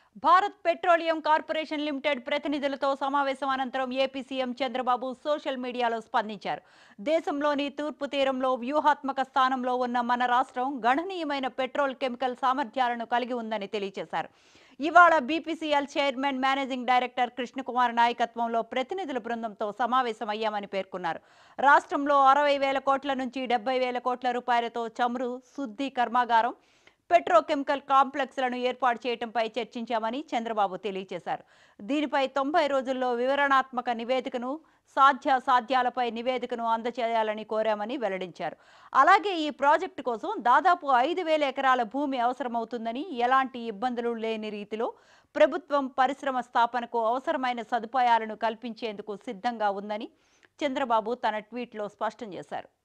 Bharat petroleum corporation limited ప్రతినిధులతో సమావేశం అనంతరం ఏపీ సీఎం చంద్రబాబు సోషల్ మీడియాలో స్పందించారు దేశంలోని తూర్పు తీరంలో వ్యూహాత్మక స్థానంలో ఉన్న మన రాష్ట్రం గణనీయమైన పెట్రోల్ కెమికల్ సామర్థ్యాలను కలిగి ఉందని తెలియజేశారు ఇవాళ BPCL chairman managing director Krishnakumar నాయకత్వంలో ప్రతినిధుల బృందంతో సమావేశమయ్యామని పేర్కొన్నారు రాష్ట్రంలో అరవై వేల కోట్ల నుంచి డెబ్బై వేల కోట్ల రూపాయలతో చమురు శుద్ధి కర్మాగారం పెట్రోకెమికల్ కాంప్లెక్స్లను ఏర్పాటు చేయడంపై చర్చించామని చంద్రబాబు తెలియజేశారు దీనిపై తొంభై రోజుల్లో వివరణాత్మక నివేదికను సాధ్య సాధ్యాలపై నివేదికను అందజేయాలని కోరామని వెల్లడించారు అలాగే ఈ ప్రాజెక్టు కోసం దాదాపు ఐదు వేల ఎకరాల భూమి అవసరమవుతుందని ఎలాంటి ఇబ్బందులు లేని రీతిలో ప్రభుత్వం పరిశ్రమ స్థాపనకు అవసరమైన సదుపాయాలను కల్పించేందుకు సిద్ధంగా ఉందని చంద్రబాబు తన ట్వీట్లో స్పష్టం చేశారు